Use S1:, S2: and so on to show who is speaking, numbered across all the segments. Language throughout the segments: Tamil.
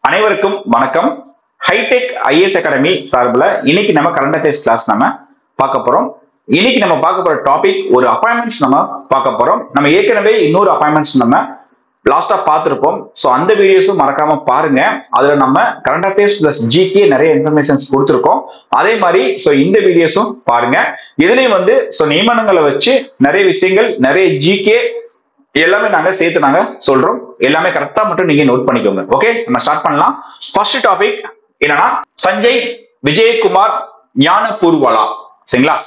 S1: அனைவருக்கும் வணக்கம் ஹைடெக் ஐஏஎஸ் அகாடமி சார்பில் இன்னைக்கு நம்ம கரண்ட் அஃபேர்ஸ் கிளாஸ் நம்ம பார்க்க போறோம் இன்னைக்கு நம்ம பார்க்க போற டாபிக் ஒரு அப்பாயின்மெண்ட்ஸ் நம்ம பார்க்க போறோம் நம்ம ஏற்கனவே இன்னொரு அப்பாயின்மெண்ட்ஸ் நம்ம லாஸ்டா பார்த்துருப்போம் ஸோ அந்த வீடியோஸும் மறக்காம பாருங்க அதுல நம்ம கரண்ட் அஃபேர்ஸ் பிளஸ் ஜிகே நிறைய இன்ஃபர்மேஷன்ஸ் கொடுத்துருக்கோம் அதே மாதிரி ஸோ இந்த வீடியோஸும் பாருங்க இதுலயும் வந்து ஸோ நியமனங்களை வச்சு நிறைய விஷயங்கள் நிறைய ஜிகே எல்லாமே நாங்க சேர்த்து நாங்க சொல்றோம் எல்லாமே கரெக்டா மட்டும் நீங்க நோட் பண்ணிக்கோங்க ஓகே நம்ம ஸ்டார்ட் பண்ணலாம் ஃபர்ஸ்ட் டாபிக் என்னன்னா சஞ்சய் விஜயகுமார் ஞான பூர்வலா சரிங்களா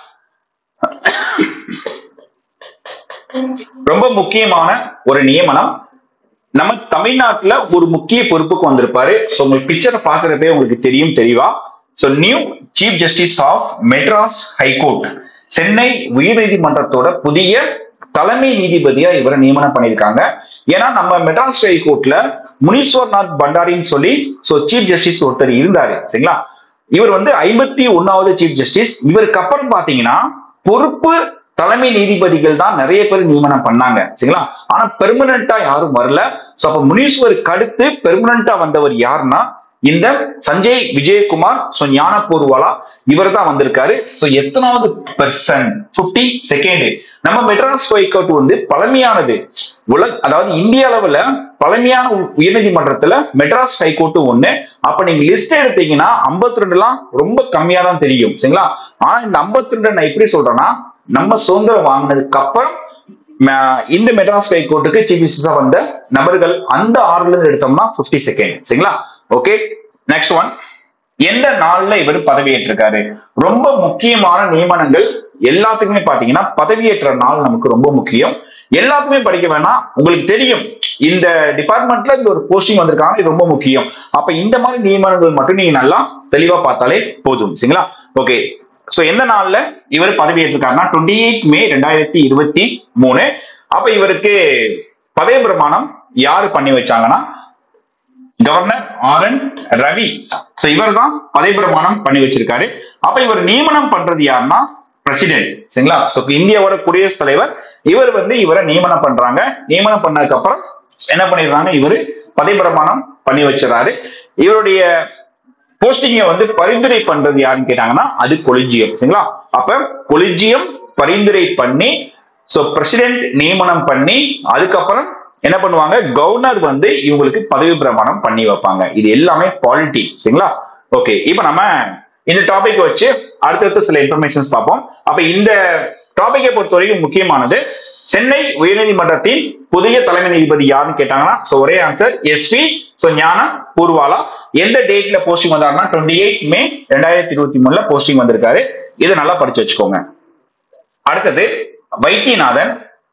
S1: ரொம்ப முக்கியமான ஒரு நியமனம் நம்ம தமிழ்நாட்டுல ஒரு முக்கிய பொறுப்புக்கு வந்திருப்பாரு ஸோ உங்களுக்கு பிக்சரை பாக்குறப்பே உங்களுக்கு தெரியும் தெளிவா so new chief justice of Madras high court Chennai உயர்நீதிமன்றத்தோட புதிய தலைமை நீதிபதியா இவரை நியமனம் பண்ணியிருக்காங்க ஏன்னா நம்ம மெட்ராஸ் ஹைகோர்ட்ல முனீஸ்வர்நாத் பண்டாரின்னு சொல்லி ஸோ சீஃப் ஜஸ்டிஸ் ஒருத்தர் இருந்தாரு சரிங்களா இவர் வந்து ஐம்பத்தி ஒன்னாவது சீஃப் ஜஸ்டிஸ் இவருக்கு அப்புறம் பாத்தீங்கன்னா பொறுப்பு தலைமை நீதிபதிகள் தான் நிறைய பேர் நியமனம் பண்ணாங்க சரிங்களா ஆனா பெர்மனண்டா யாரும் வரல சோ அப்ப முனீஸ்வருக்கு அடுத்து பெர்மனண்டா வந்தவர் யாருன்னா இந்த சஞ்சய் விஜயகுமார் சோ ஞானபூர்வாலா இவர் தான் வந்திருக்காரு சோ எத்தனாவது பெர்சன் பிப்டி செகண்ட் நம்ம மெட்ராஸ் ஹைகோர்ட் வந்து பழமையானது உலக அதாவது இந்திய அளவுல பழமையான உ- உயர்நீதிமன்றத்துல மெட்ராஸ் ஹைகோர்ட் ஒண்ணு அப்ப நீங்க லிஸ்ட் எடுத்தீங்கன்னா 52 ரெண்டுலாம் ரொம்ப கம்மியா தான் தெரியும் சரிங்களா ஆனா இந்த 52 ரெண்டு நான் எப்படி சொல்றேன்னா நம்ம சுதந்திரம் வாங்கினதுக்கு அப்புறம் ம- இந்த மெட்ராஸ் ஹைகோர்ட்டுக்கு சீஃப் ஜஸ்டிஸா வந்த நபர்கள் அந்த ஆறுல இருந்து எடுத்தோம்னா 50 செகண்ட் சரிங்களா ஓகே நெக்ஸ்ட் ஒன் எந்த நாள்ல இவர் பதவியேற்றிருக்காரு ரொம்ப முக்கியமான நியமனங்கள் எல்லாத்துக்குமே பாத்தீங்கன்னா பதவியேற்ற நாள் நமக்கு ரொம்ப முக்கியம் எல்லாத்துக்குமே படிக்க வேணாம் உங்களுக்கு தெரியும் இந்த டிபார்ட்மெண்ட்ல இந்த ஒரு போஸ்டிங் வந்திருக்காங்க இது ரொம்ப முக்கியம் அப்ப இந்த மாதிரி நியமனங்கள் மட்டும் நீங்க நல்லா தெளிவா பார்த்தாலே போதும் சரிங்களா ஓகே சோ எந்த நாள்ல இவர் பதவியேற்றிருக்காருன்னா டுவெண்ட்டி எயிட் மே ரெண்டாயிரத்தி இருபத்தி மூணு அப்ப இவருக்கு பதவி பிரமாணம் யாரு பண்ணி வச்சாங்கன்னா governor R N Ravi so இவர் தான் பதவி பிரமாணம் பண்ணி வச்சிருக்காரு அப்ப இவர் நியமனம் பண்றது யாருன்னா பிரசிடென்ட் சரிங்களா சோ இந்தியாவோட குடியரசுத் தலைவர் இவர் வந்து இவரை நியமனம் பண்றாங்க நியமனம் பண்ணதுக்கு அப்புறம் என்ன பண்ணிடுறாங்க இவரு பதவி பிரமாணம் பண்ணி வச்சிடறாரு இவருடைய போஸ்டிங்க வந்து பரிந்துரை பண்றது யாருன்னு கேட்டாங்கன்னா அது கொலிஜியம் சரிங்களா அப்ப கொலிஜியம் பரிந்துரை பண்ணி சோ பிரசிடென்ட் நியமனம் பண்ணி அதுக்கப்புறம் என்ன பண்ணுவாங்க கவர்னர் வந்து இவங்களுக்கு பதவி பிரமாணம் பண்ணி வைப்பாங்க இது எல்லாமே பாலிட்டி சரிங்களா ஓகே இப்போ நம்ம இந்த டாபிக் வச்சு அடுத்தடுத்து சில இன்ஃபர்மேஷன்ஸ் பார்ப்போம் அப்ப இந்த டாபிக்கை பொறுத்த வரைக்கும் முக்கியமானது சென்னை உயர்நீதிமன்றத்தின் புதிய தலைமை நீதிபதி யாருன்னு கேட்டாங்கன்னா சோ ஒரே ஆன்சர் எஸ்பி சோ ஞான பூர்வாலா எந்த டேட்ல போஸ்டிங் வந்தாருன்னா டுவெண்ட்டி எயிட் மே ரெண்டாயிரத்தி இருபத்தி மூணுல போஸ்டிங் வந்திருக்காரு இதை நல்லா படிச்சு வச்சுக்கோங்க அடுத்தது வைத்தியநாதன்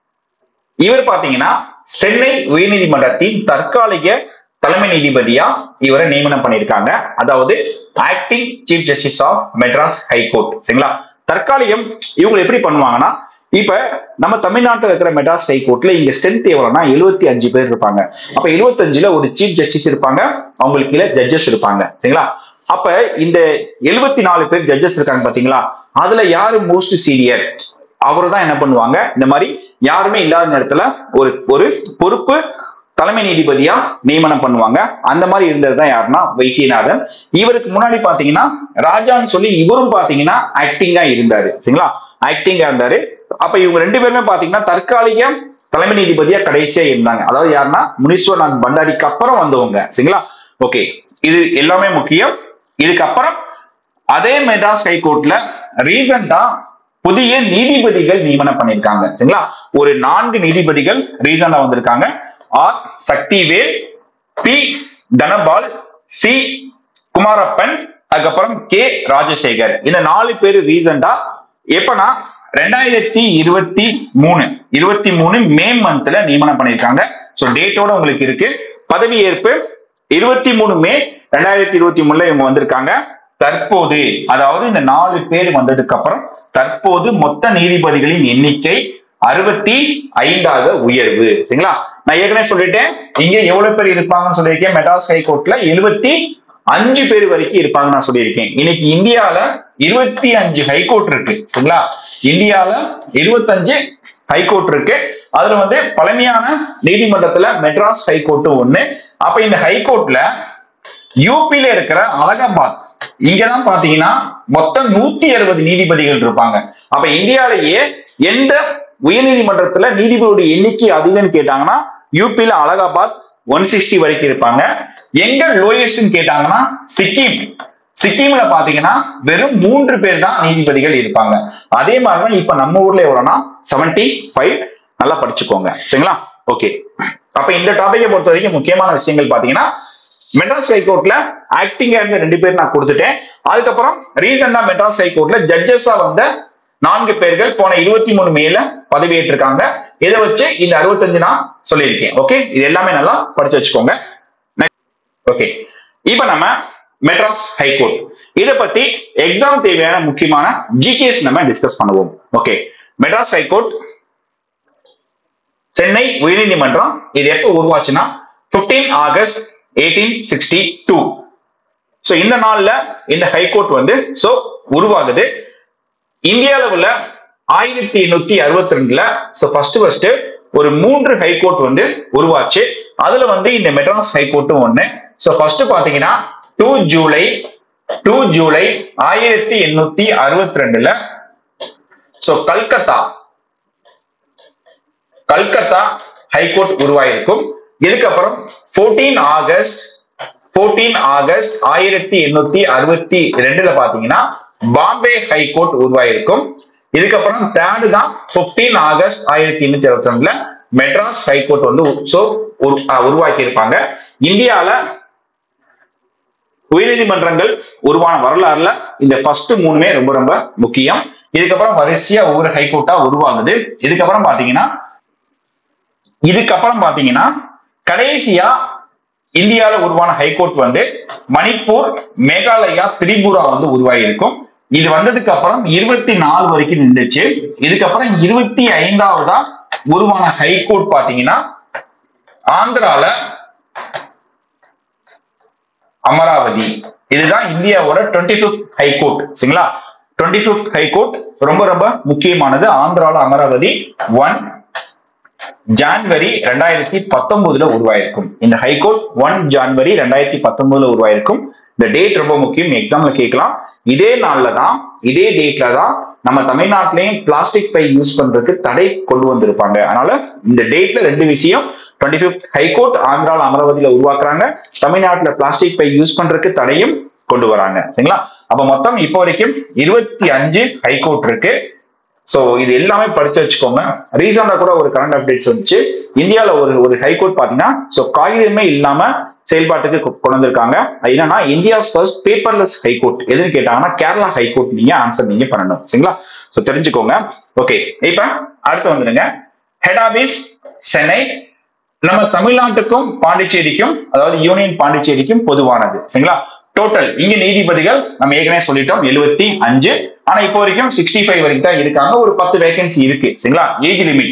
S1: இவர் பாத்தீங்கன்னா சென்னை உயர்நீதிமன்றத்தின் தற்காலிக தலைமை நீதிபதியா இவரை நியமனம் பண்ணியிருக்காங்க அதாவது acting chief justice of Madras high court சரிங்களா தற்காலிகம் இவங்க எப்படி பண்ணுவாங்கன்னா இப்ப நம்ம தமிழ்நாட்டில் இருக்கிற மெட்ராஸ் ஹைகோர்ட்ல இங்க ஸ்ட்ரென்த் எவ்வளவுனா எழுபத்தி அஞ்சு பேர் இருப்பாங்க அப்ப 75 ஒரு சீஃப் ஜஸ்டிஸ் இருப்பாங்க அவங்களுக்கு கீழே ஜட்ஜஸ் இருப்பாங்க சரிங்களா அப்ப இந்த எழுபத்தி நாலு பேர் ஜட்ஜஸ் இருக்காங்க பாத்தீங்களா அதுல யாரு மோஸ்ட் சீனியர் அவரு தான் என்ன பண்ணுவாங்க இந்த மாதிரி யாருமே இல்லாத நேரத்துல ஒரு ஒரு பொறுப்பு தலைமை நீதிபதியா நியமனம் பண்ணுவாங்க அந்த மாதிரி இருந்தது தான் யாருன்னா வைத்தியநாதன் இவருக்கு முன்னாடி பாத்தீங்கன்னா ராஜான்னு சொல்லி இவரும் பாத்தீங்கன்னா ஆக்டிங்கா இருந்தாரு சரிங்களா ஆக்டிங்கா இருந்தாரு அப்ப இவங்க ரெண்டு பேருமே பாத்தீங்கன்னா தற்காலிக தலைமை நீதிபதியா கடைசியா இருந்தாங்க அதாவது யாருன்னா முனீஸ்வரநாத் பண்டாரிக்கு அப்புறம் வந்தவங்க சரிங்களா ஓகே இது எல்லாமே முக்கியம் இதுக்கப்புறம் அதே மெட்ராஸ் ஹைகோர்ட்ல ரீசெண்டா புதிய நீதிபதிகள் நியமனம் பண்ணியிருக்காங்க சரிங்களா ஒரு நான்கு நீதிபதிகள் ரீசெண்டா வந்திருக்காங்க R Sakthivel P Dhanapal C Kumarappan அதுக்கப்புறம் கே ராஜசேகர் இந்த நாலு பேர் ரீசெண்டா எப்பனா ரெண்டாயிரத்தி இருபத்தி மூணு இருபத்தி மூணு மே மந்த்ல நியமனம் பண்ணியிருக்காங்க ஸோ டேட்டோட உங்களுக்கு இருக்கு பதவி ஏற்பு இருபத்தி மூணு மே ரெண்டாயிரத்தி இருபத்தி மூணுல இவங்க வந்திருக்காங்க தற்போது அதாவது இந்த நாலு பேர் வந்ததுக்கு அப்புறம் தற்போது மொத்த நீதிபதிகளின் எண்ணிக்கை அறுபத்தி ஐந்தாக உயர்வு சரிங்களா நான் ஏற்கனவே சொல்லிட்டேன் இங்க எவ்வளவு பேர் இருப்பாங்கன்னு சொல்லியிருக்கேன் மெட்ராஸ் ஹைகோர்ட்ல எழுபத்தி அஞ்சு பேர் வரைக்கும் இருப்பாங்க நான் சொல்லியிருக்கேன் இன்னைக்கு இந்தியால இருபத்தி அஞ்சு ஹைகோர்ட் இருக்கு சரிங்களா இந்தியால இருபத்தஞ்சு ஹைகோர்ட் இருக்கு அதுல வந்து பழமையான நீதிமன்றத்துல மெட்ராஸ் ஹைகோர்ட் ஒண்ணு அப்ப இந்த ஹைகோர்ட்ல யூபில இருக்கிற அலகாபாத் இங்கதான் பாத்தீங்கன்னா மொத்தம் நூத்தி அறுபது நீதிபதிகள் இருப்பாங்க அப்ப இந்தியாவிலேயே எந்த உயர்நீதிமன்றத்துல நீதிபதியோட எண்ணிக்கை அதிகம்னு கேட்டாங்கன்னா யூபில அலகாபாத் ஒன் சிக்ஸ்டி வரைக்கும் இருப்பாங்க எங்க லோயஸ்ட்னு கேட்டாங்கன்னா சிக்கிம் சிக்கிம்ல பாத்தீங்கன்னா வெறும் மூன்று பேர் தான் நீதிபதிகள் இருப்பாங்க அதே மாதிரிதான் இப்ப நம்ம ஊர்ல எவ்வளவுனா செவன்டி ஃபைவ் நல்லா படிச்சுக்கோங்க சரிங்களா ஓகே அப்ப இந்த டாபிக்கை பொறுத்த வரைக்கும் முக்கியமான விஷயங்கள் பாத்தீங்கன்னா மெட்ராஸ் ஹைகோர்ட்ல ஆக்டிங்கா இருந்த ரெண்டு பேர் நான் கொடுத்துட்டேன் அதுக்கப்புறம் ரீசெண்டா மெட்ராஸ் ஹைகோர்ட்ல ஜட்ஜஸா வந்த நான்கு பேர்கள் போன இருபத்தி மூணு மேல பதவியேற்றிருக்காங்க இதை வச்சு இந்த அறுபத்தஞ்சு நான் சொல்லியிருக்கேன் ஓகே இது எல்லாமே நல்லா படிச்சு வச்சுக்கோங்க ஓகே இப்ப நம்ம மெட்ராஸ் ஹைகோர்ட் இத பத்தி எக்ஸாம் தேவையான முக்கியமான ஜிகேஸ் நம்ம டிஸ்கஸ் பண்ணுவோம் ஓகே மெட்ராஸ் ஹைகோர்ட் சென்னை உயர்நீதிமன்றம் இது எப்போ உருவாச்சுன்னா 15 August eighteen sixty two so இந்த நாள்ல இந்த ஹைகோர்ட் வந்து ஸோ உருவாகுது இந்தியாவில் உள்ள ஆயிரத்தி எண்ணூத்தி அறுபத்தி ரெண்டுல ஸோ ஃபர்ஸ்ட் ஃபர்ஸ்ட் ஒரு மூன்று ஹைகோர்ட் வந்து உருவாச்சு அதுல வந்து இந்த மெட்ராஸ் ஹைகோர்ட்டும் ஒண்ணு ஸோ ஃபர்ஸ்ட் பாத்தீங்கன்னா டூ ஜூலை டூ ஜூலை ஆயிரத்தி எண்ணூத்தி அறுபத்தி ரெண்டுல ஸோ கல்கத்தா கல்கத்தா ஹைகோர்ட் உருவாயிருக்கும் இதுக்கப்புறம் 14 ஆகஸ்ட் 14 ஆகஸ்ட் ஆயிரத்தி எண்ணூத்தி அறுபத்தி ரெண்டுல பாத்தீங்கன்னா பாம்பே ஹைகோர்ட் உருவாயிருக்கும் இதுக்கப்புறம் தேர்டு தான் 15 ஆகஸ்ட் ஆயிரத்தி எண்ணூத்தி அறுபத்தி ரெண்டுல மெட்ராஸ் ஹைகோர்ட் வந்து சோ உருவாக்கி இருப்பாங்க இந்தியால உயர்நீதிமன்றங்கள் உருவான வரலாறுல இந்த ஃபர்ஸ்ட் மூணுமே ரொம்ப ரொம்ப முக்கியம் இதுக்கப்புறம் வரிசையா ஒவ்வொரு ஹைகோர்ட்டா உருவாகுது இதுக்கப்புறம் பாத்தீங்கன்னா இதுக்கப்புறம் பாத்தீங்கன்னா கடைசியா இந்தியால உருவான ஹைகோர்ட் வந்து மணிப்பூர் மேகாலயா திரிபுரா வந்து உருவாகி இருக்கும் இது வந்ததுக்கு அப்புறம் இருபத்தி நாலு வரைக்கும் நின்றுச்சு இதுக்கப்புறம் இருபத்தி ஐந்தாவதா உருவான ஹைகோர்ட் பாத்தீங்கன்னா ஆந்திரால அமராவதி இதுதான் இந்தியாவோட டுவெண்ட்டி பிப்த் ஹைகோர்ட் சரிங்களா டுவெண்ட்டி பிப்த் ஹைகோர்ட் ரொம்ப ரொம்ப முக்கியமானது ஆந்திரால அமராவதி ஒன் ஜான்வரி ரெண்டாயிரத்தி பத்தொன்பதுல உருவாயிருக்கும் இந்த ஹைகோர்ட் ஒன் ஜான்வரி ரெண்டாயிரத்தி பத்தொன்பதுல உருவாயிருக்கும் இந்த டேட் ரொம்ப முக்கியம் எக்ஸாம்ல கேட்கலாம் இதே நாள்ல தான் இதே டேட்ல தான் நம்ம தமிழ்நாட்டிலையும் பிளாஸ்டிக் பை யூஸ் பண்றதுக்கு தடை கொண்டு வந்திருப்பாங்க அதனால இந்த டேட்ல ரெண்டு விஷயம் டுவெண்ட்டி பிப்த் ஹைகோர்ட் ஆந்திரால அமராவதியில உருவாக்குறாங்க தமிழ்நாட்டுல பிளாஸ்டிக் பை யூஸ் பண்றதுக்கு தடையும் கொண்டு வராங்க சரிங்களா அப்ப மொத்தம் இப்போ வரைக்கும் இருபத்தி அஞ்சு ஹைகோர்ட் இருக்கு சோ இது எல்லாமே படிச்சு வச்சுக்கோங்க ரீசெண்டா கூட ஒரு கரண்ட் அப்டேட்ஸ் வந்துச்சு இந்தியால ஒரு ஒரு ஹைகோர்ட் பாத்தீங்கன்னா சோ காகிதமே இல்லாம செயல்பாட்டுக்கு கொ- கொண்டு வந்திருக்காங்க அது என்னன்னா இந்தியா ஃபர்ஸ்ட் பேப்பர்லெஸ் ஹைகோர்ட் எதுன்னு கேட்டாங்கன்னா கேரளா ஹைகோர்ட் நீங்க ஆன்சர் நீங்க பண்ணணும் சரிங்களா சோ தெரிஞ்சுக்கோங்க ஓகே இப்ப அடுத்து வந்துருங்க ஹெட் ஆபீஸ் சென்னை நம்ம தமிழ்நாட்டுக்கும் பாண்டிச்சேரிக்கும் அதாவது யூனியன் பாண்டிச்சேரிக்கும் பொதுவானது சரிங்களா டோட்டல் இங்க நீதிபதிகள் நம்ம ஏற்கனவே சொல்லிட்டோம் எழுபத்தி அஞ்சு ஆனா இப்போ வரைக்கும் சிக்ஸ்டி ஃபைவ் வரைக்கும் தான் இருக்காங்க ஒரு பத்து வேகன்சி இருக்கு சரிங்களா ஏஜ் லிமிட்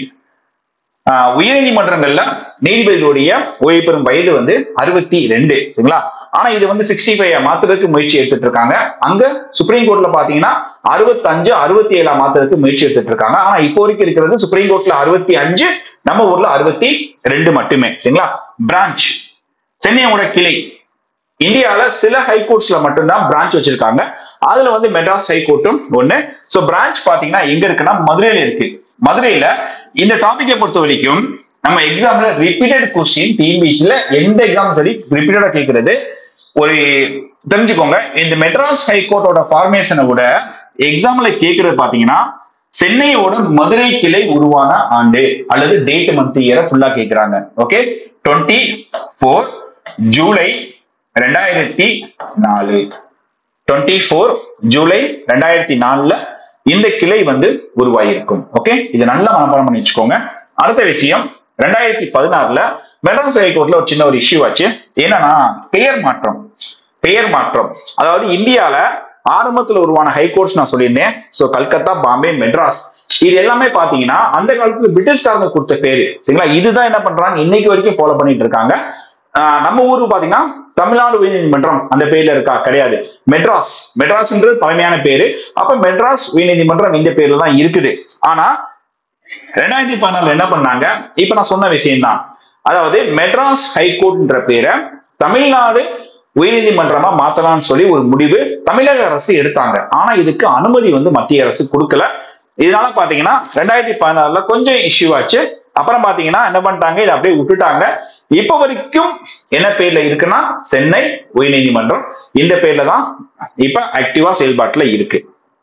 S1: உயர்நீதிமன்றங்கள்ல நீதிபதிகளுடைய ஓய்வு பெறும் வயது வந்து அறுபத்தி ரெண்டு சரிங்களா ஆனா இது வந்து சிக்ஸ்டி ஃபைவ் மாத்துறதுக்கு முயற்சி எடுத்துட்டு இருக்காங்க அங்க சுப்ரீம் கோர்ட்ல பாத்தீங்கன்னா அறுபத்தஞ்சு அறுபத்தி ஏழா மாத்துறதுக்கு முயற்சி எடுத்துட்டு இருக்காங்க ஆனா இப்போ வரைக்கும் இருக்கிறது சுப்ரீம் கோர்ட்ல அறுபத்தி அஞ்சு நம்ம ஊர்ல அறுபத்தி ரெண்டு மட்டுமே சரிங்களா பிரான்ச் சென்னையோட கிளை இந்தியால சில ஹைகோர்ட்ஸ்ல மட்டும்தான் பிரான்ச் வச்சிருக்காங்க அதுல வந்து மெட்ராஸ் ஹைகோர்ட்டும் ஒண்ணு சோ பிரான்ச் பாத்தீங்கன்னா எங்க இருக்குன்னா மதுரையில இருக்கு மதுரையில இந்த டாபிக்கை பொறுத்த வரைக்கும் நம்ம எக்ஸாம்ல ரிப்பீட்டட் கொஸ்டின் டிஎன்பிசில எந்த எக்ஸாம் சரி ரிப்பீட்டடா கேட்கறது ஒரு தெரிஞ்சுக்கோங்க இந்த மெட்ராஸ் ஹைகோர்ட்டோட ஃபார்மேஷனை விட எக்ஸாம்ல கேட்கறது பாத்தீங்கன்னா சென்னையோட மதுரை கிளை உருவான ஆண்டு அல்லது டேட் மந்த் இயரை ஃபுல்லா கேக்குறாங்க ஓகே டுவெண்ட்டி ஃபோர் ஜூலை ரெண்டாயிரத்தி நாலு டுவெண்ட்டி ஃபோர் ஜூலை ரெண்டாயிரத்தி நாலுல இந்த கிளை வந்து உருவாகியிருக்கும் ஓகே இது நல்லா மனப்பாடம் பண்ணி வச்சுக்கோங்க அடுத்த விஷயம் ரெண்டாயிரத்தி பதினாறுல மெட்ராஸ் ஹைகோர்ட்ல ஒரு சின்ன ஒரு இஷ்யூ ஆச்சு என்னன்னா பெயர் மாற்றம் பெயர் மாற்றம் அதாவது இந்தியால ஆரம்பத்துல உருவான ஹைகோர்ட்ஸ் நான் சொல்லியிருந்தேன் சோ கல்கத்தா பாம்பே மெட்ராஸ் இது எல்லாமே பாத்தீங்கன்னா அந்த காலத்துல பிரிட்டிஷ்காரங்க கொடுத்த பேரு சரிங்களா இதுதான் என்ன பண்றாங்க இன்னைக்கு வரைக்கும் ஃபாலோ பண்ணிட்டு இருக்காங்க ஆஹ் நம்ம ஊருக்கு பாத்தீங்கன்னா தமிழ்நாடு உயர்நீதிமன்றம் அந்த பேர்ல இருக்கா கிடையாது மெட்ராஸ் மெட்ராஸ்ன்றது பழமையான பேரு அப்ப மெட்ராஸ் உயர்நீதிமன்றம் இந்த பேர்ல தான் இருக்குது ஆனா ரெண்டாயிரத்தி பதினாலுல என்ன பண்ணாங்க இப்ப நான் சொன்ன விஷயம் தான் அதாவது மெட்ராஸ் ஹைகோர்ட்ன்ற பேரை தமிழ்நாடு உயர்நீதிமன்றமா மாத்தலாம்னு சொல்லி ஒரு முடிவு தமிழக அரசு எடுத்தாங்க ஆனா இதுக்கு அனுமதி வந்து மத்திய அரசு கொடுக்கல இதனால பாத்தீங்கன்னா ரெண்டாயிரத்தி பதினாறுல கொஞ்சம் இஷ்யூ ஆச்சு அப்புறம் பாத்தீங்கன்னா என்ன பண்ணிட்டாங்க இதை அப்படியே விட்டுட்டாங்க இப்ப வரைக்கும் என்ன பேர்ல இருக்குன்னா சென்னை உயர்நீதிமன்றம் இந்த பேர்ல தான் இப்ப ஆக்டிவா செயல்பாட்டுல இருக்கு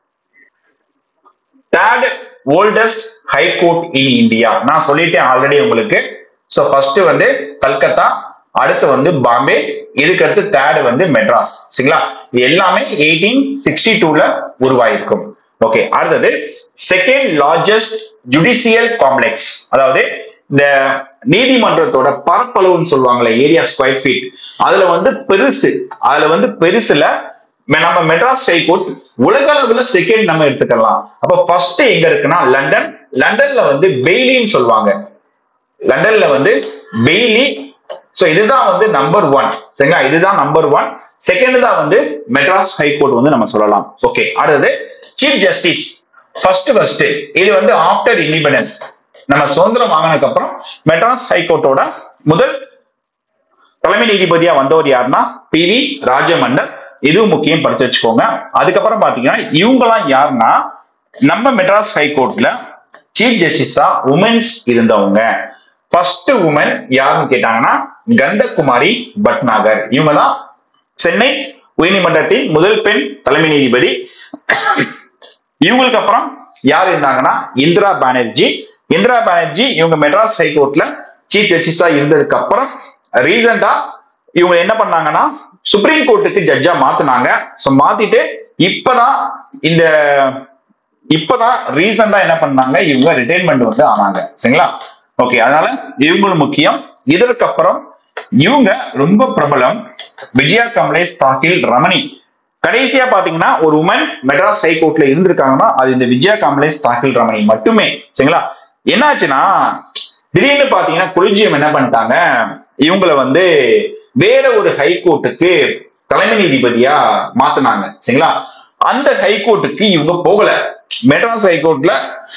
S1: third oldest high court in India நான் சொல்லிட்டேன் ஆல்ரெடி உங்களுக்கு சோ ஃபர்ஸ்ட் வந்து கல்கத்தா அடுத்து வந்து பாம்பே இதுக்கு அடுத்து தேர்ட் வந்து மெட்ராஸ் சரிங்களா இது எல்லாமே எயிட்டீன் சிக்ஸ்டி டூல உருவாயிருக்கும் ஓகே அடுத்தது செகண்ட் லார்ஜஸ்ட் ஜுடிஷியல் காம்ப்ளெக்ஸ் அதாவது இந்த நீதிமன்றத்தோட பரப்பளவுன்னு சொல்லுவாங்களே ஏரியா ஸ்கொயர் ஃபீட் அதுல வந்து பெருசு அதுல வந்து பெருசுல மெ- நம்ம மெட்ராஸ் ஹைகோர்ட் உலக அளவுல செகண்ட் நம்ம எடுத்துக்கலாம் அப்ப ஃபர்ஸ்ட் எங்க இருக்குன்னா லண்டன் லண்டன்ல வந்து பெய்லின்னு சொல்லுவாங்க லண்டன்ல வந்து பெய்லி சோ இதுதான் வந்து நம்பர் ஒன் சரிங்களா இதுதான் நம்பர் ஒன் செகண்ட் தான் வந்து மெட்ராஸ் ஹைகோர்ட் வந்து நம்ம சொல்லலாம் ஓகே அடுத்தது சீஃப் ஜஸ்டிஸ் ஃபர்ஸ்ட் ஃபர்ஸ்ட் இது வந்து ஆஃப்டர் இண்டிபெண்டன்ஸ் நம்ம சுதந்திரம் வாங்கினதுக்கு அப்புறம் மெட்ராஸ் ஹைகோர்ட்டோட முதல் தலைமை நீதிபதியா வந்தவர் யாருன்னா பி வி ராஜமன்னர் இதுவும் முக்கியம் படிச்சு வச்சுக்கோங்க அதுக்கப்புறம் பாத்தீங்கன்னா இவங்கெல்லாம் யாருன்னா நம்ம மெட்ராஸ் ஹைகோர்ட்ல சீஃப் ஜஸ்டிஸா உமன்ஸ் இருந்தவங்க ஃபர்ஸ்ட் உமன் யாருன்னு கேட்டாங்கன்னா கந்தகுமாரி பட்நாகர் இவங்க தான் சென்னை உயர்நீதிமன்றத்தின் முதல் பெண் தலைமை நீதிபதி இவங்களுக்கு அப்புறம் யார் இருந்தாங்கன்னா இந்திரா பானர்ஜி இந்திரா பானர்ஜி இவங்க மெட்ராஸ் ஹைகோர்ட்ல சீஃப் ஜஸ்டிஸா இருந்ததுக்கு அப்புறம் ரீசெண்டா இவங்க என்ன பண்ணாங்கன்னா சுப்ரீம் கோர்ட்டுக்கு ஜட்ஜா மாத்துனாங்க சோ மாத்திட்டு இப்பதான் இந்த இப்பதான் ரீசெண்டா என்ன பண்ணாங்க இவங்க ரிட்டைர்மெண்ட் வந்து ஆனாங்க சரிங்களா ஓகே அதனால இவங்களும் முக்கியம் இதற்கு அப்புறம் இவங்க ரொம்ப பிரபலம் விஜயா கமலேஷ் தாக்கில் ரமணி கடைசியா பாத்தீங்கன்னா ஒரு உமன் மெட்ராஸ் ஹைகோர்ட்ல இருந்திருக்காங்கன்னா அது இந்த விஜயா கமலேஷ் தாக்கில் ரமணி மட்டுமே சரிங்களா என்னாச்சுன்னா திடீர்னு பாத்தீங்கன்னா கொலிஜியம் என்ன பண்ணிட்டாங்க இவங்கள வந்து வேற ஒரு ஹைகோர்ட்டுக்கு தலைமை நீதிபதியா மாத்துனாங்க சரிங்களா அந்த ஹைகோர்ட்டுக்கு இவங்க போகல மெட்ராஸ் ஹைகோர்ட்ல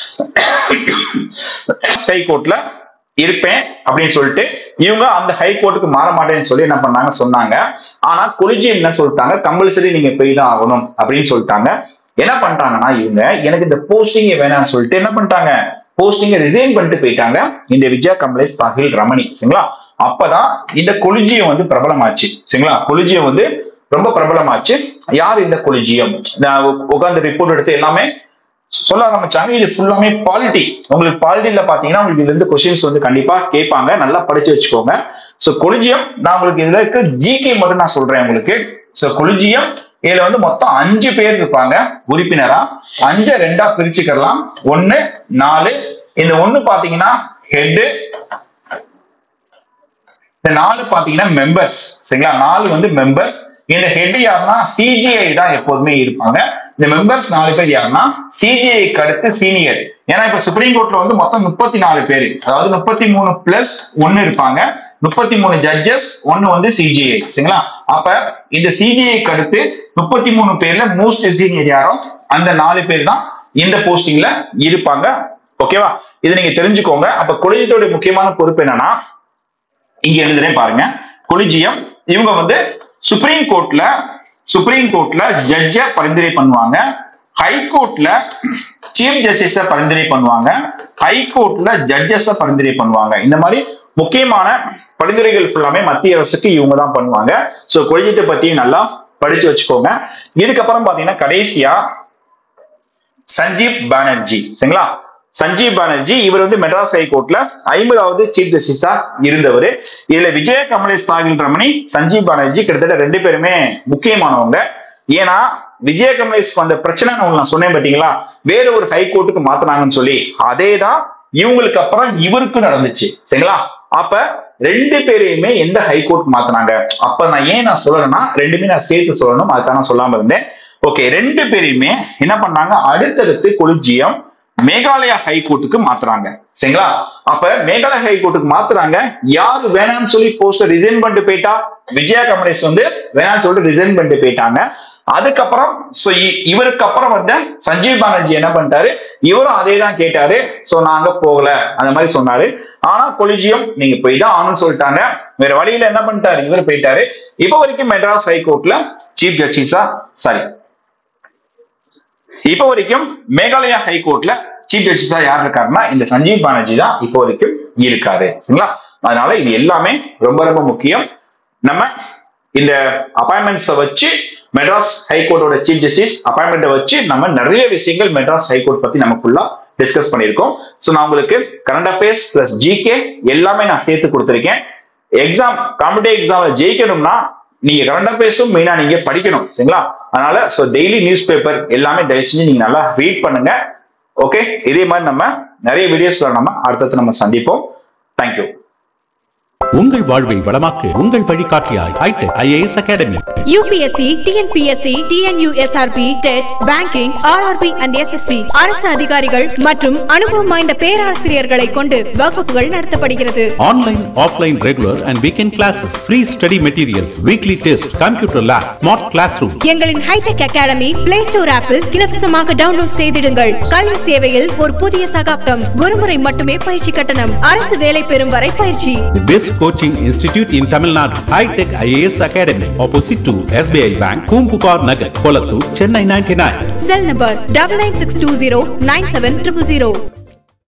S1: ஹைகோர்ட்ல இருப்பேன் அப்படின்னு சொல்லிட்டு இவங்க அந்த ஹைகோர்ட்டுக்கு மாற மாட்டேன்னு சொல்லி என்ன பண்ணாங்க சொன்னாங்க ஆனா கொலிஜியம் என்ன சொல்லிட்டாங்க கம்பல்சரி நீங்க போய் தான் ஆகணும் அப்படின்னு சொல்லிட்டாங்க என்ன பண்ணிட்டாங்கன்னா இவங்க எனக்கு இந்த போஸ்டிங் வேணாம்னு சொல்லிட்டு என்ன பண்ணிட்டாங்க போஸ்டிங்க ரிசைன் பண்ணிட்டு போயிட்டாங்க இந்த விஜயா கமலேஷ் சாஹில் ரமணி சரிங்களா அப்பதான் இந்த கொலிஜியம் வந்து பிரபலமாச்சு சரிங்களா கொலிஜியம் வந்து ரொம்ப பிரபலமாச்சு யார் இந்த கொலிஜியம் நான் உட்கார்ந்து ரிப்போர்ட் எடுத்து எல்லாமே சொல்ல ஆரம்பிச்சாங்க இது ஃபுல்லாமே பாலிட்டி உங்களுக்கு பாலிட்டியில பாத்தீங்கன்னா உங்களுக்கு இதுல இருந்து கொஸ்டின்ஸ் வந்து கண்டிப்பா கேட்பாங்க நல்லா படிச்சு வச்சுக்கோங்க சோ கொலிஜியம் நான் உங்களுக்கு இதுல இருக்க ஜிகே மட்டும் நான் சொல்றேன் உங்களுக்கு சோ கொலிஜியம் இதுல வந்து மொத்தம் அஞ்சு பேர் இருப்பாங்க உறுப்பினரா அஞ்ச ரெண்டா பிரிச்சுக்கலாம் ஒன்னு நாலு இந்த ஒண்ணு பாத்தீங்கன்னா ஹெட் இந்த நாலு பாத்தீங்கன்னா மெம்பர்ஸ் சரிங்களா நாலு வந்து மெம்பர்ஸ் இந்த ஹெட் யாருன்னா சிஜிஐ தான் எப்போதுமே இருப்பாங்க இந்த மெம்பர்ஸ் நாலு பேர் யாருன்னா சிஜிஐக்கு அடுத்து சீனியர் ஏன்னா இப்ப சுப்ரீம் கோர்ட்ல வந்து மொத்தம் முப்பத்தி நாலு பேர் அதாவது முப்பத்தி மூணு பிளஸ் ஒன்னு இருப்பாங்க முப்பத்தி மூணு ஜட்ஜஸ் ஒன்னு வந்து சிஜிஐ சரிங்களா அப்ப இந்த சிஜிஐக்கு அடுத்து முப்பத்தி மூணு பேர்ல மோஸ்ட் சீனியர் யாரோ அந்த நாலு பேர் தான் இந்த போஸ்டிங்ல இருப்பாங்க ஓகேவா இது நீங்க தெரிஞ்சுக்கோங்க அப்ப கொலிஜியத்தோட முக்கியமான பொறுப்பு என்னன்னா இங்க எழுதுறேன் பாருங்க கொலிஜியம் இவங்க வந்து சுப்ரீம் கோர்ட்ல சுப்ரீம் கோர்ட்ல ஜட்ஜ பரிந்துரை பண்ணுவாங்க ஹை கோர்ட்ல சீஃப் ஜஸ்டிஸ பரிந்துரை பண்ணுவாங்க ஹை கோர்ட்ல ஜட்ஜஸ பரிந்துரை பண்ணுவாங்க இந்த மாதிரி முக்கியமான பரிந்துரைகள் ஃபுல்லாமே மத்திய அரசுக்கு இவங்க தான் பண்ணுவாங்க சோ கொலிஜியத்தை பத்தி நல்லா படிச்சு வச்சுக்கோங்க இதுக்கப்புறம் பாத்தீங்கன்னா கடைசியா சஞ்சீப் பானர்ஜி சரிங்களா சஞ்சீவ் பானர்ஜி இவர் வந்து மெட்ராஸ் ஹைகோர்ட்ல ஐம்பதாவது சீஃப் ஜஸ்டிஸா இருந்தவர் இதுல விஜய கமலேஷ் தாகில் ரமணி சஞ்சீவ் பானர்ஜி கிட்டத்தட்ட ரெண்டு பேருமே முக்கியமானவங்க ஏன்னா விஜய கமலேஷ் வந்த பிரச்சனை நான் நான் சொன்னேன் பாத்தீங்களா வேற ஒரு ஹைகோர்ட்டுக்கு மாத்தினாங்கன்னு சொல்லி அதே தான் இவங்களுக்கு அப்புறம் இவருக்கு நடந்துச்சு சரிங்களா அப்ப ரெண்டு பேரையுமே எந்த ஹைகோர்ட் மாத்தினாங்க அப்ப நான் ஏன் நான் சொல்லணும்னா ரெண்டுமே நான் சேர்த்து சொல்லணும் அதுக்காக நான் சொல்லாம இருந்தேன் ஓகே ரெண்டு பேரையுமே என்ன பண்ணாங்க அடுத்தடுத்து கொலிஜியம் மேகாலயா ஹைகோர்ட்டுக்கு மாத்துறாங்க சரிங்களா அப்ப மேகாலயா ஹைகோர்ட்டுக்கு மாத்துறாங்க யாரு வேணாம்னு சொல்லி போஸ்டர் ரிசைன் பண்ணிட்டு போயிட்டா விஜயா கமலேஷ் வந்து வேணாம்னு சொல்லிட்டு ரிசைன் பண்ணிட்டு போயிட்டாங்க அதுக்கப்புறம் சோ இவருக்கு அப்புறம் வந்த சஞ்சீவ் பானர்ஜி என்ன பண்ணிட்டாரு இவரும் அதே தான் கேட்டாரு சோ நாங்க போகல அந்த மாதிரி சொன்னாரு ஆனா கொலிஜியம் நீங்க போய் தான் ஆகணும்னு சொல்லிட்டாங்க வேற வழியில என்ன பண்ணிட்டாரு இவர் போயிட்டாரு இப்போ வரைக்கும் மெட்ராஸ் ஹைகோர்ட்ல சீஃப் ஜஸ்டிஸா சாரி இப்போ வரைக்கும் மேகாலயா ஹைகோர்ட்ல சீஃப் ஜஸ்டிஸா யார் இருக்காருன்னா இந்த சஞ்சீவ் பானர்ஜி தான் இப்போ வரைக்கும் இருக்காரு சரிங்களா அதனால இது எல்லாமே ரொம்ப ரொம்ப முக்கியம் நம்ம இந்த அப்பாயின்மெண்ட்ஸை வச்சு மெட்ராஸ் ஹைகோர்ட்டோட சீஃப் ஜஸ்டிஸ் அப்பாயின்மெண்ட்டை வச்சு நம்ம நிறைய விஷயங்கள் மெட்ராஸ் ஹைகோர்ட் பத்தி நம்ம ஃபுல்லா டிஸ்கஸ் பண்ணியிருக்கோம் ஸோ நான் உங்களுக்கு கரண்ட் அஃபேர்ஸ் பிளஸ் ஜிகே எல்லாமே நான் சேர்த்து கொடுத்துருக்கேன் எக்ஸாம் காம்படிட்டிவ் எக்ஸாம்ல ஜெயிக்கணும்னா நீங்க கரண்ட் அஃபேர்ஸும் மெயினா நீங்க படிக்கணும் சரிங்களா அதனால ஸோ டெய்லி நியூஸ் பேப்பர் எல்லாமே தயவு செஞ்சு நீங்க நல்லா ரீட் பண்ணுங்க ஓகே இதே மாதிரி நம்ம நிறைய வீடியோஸ்ல நம்ம அடுத்தது நம்ம சந்திப்போம் தேங்க்யூ
S2: உங்கள் வாழ்வை வளமாக்கு உங்கள் வழிகாட்டியாய் Hitech IAS academy
S3: UPSC TNPSC TNUSRB TET banking RRB and SSC அரசு அதிகாரிகள் மற்றும் அனுபவம் வாய்ந்த பேராசிரியர்களை கொண்டு வகுப்புகள் நடத்தப்படுகிறது
S2: online offline regular and weekend classes free study materials weekly test computer lab smart class room
S3: எங்களின் ஹைடெக் அகாடமி பிளே ஸ்டோர் ஆப்பில் இலவசமாக டவுன்லோட் செய்திடுங்கள் கல்வி சேவையில் ஒரு புதிய சகாப்தம் ஒருமுறை மட்டுமே பயிற்சி கட்டணம் அரசு வேலை பெறும் வரை பயிற்சி
S2: The best coaching institute in Tamil Nadu, High Tech IAS Academy, opposite to SBI Bank, Kumpupar Nagar, Kolattur, Chennai 99.
S3: Cell number double nine six two zero nine seven triple zero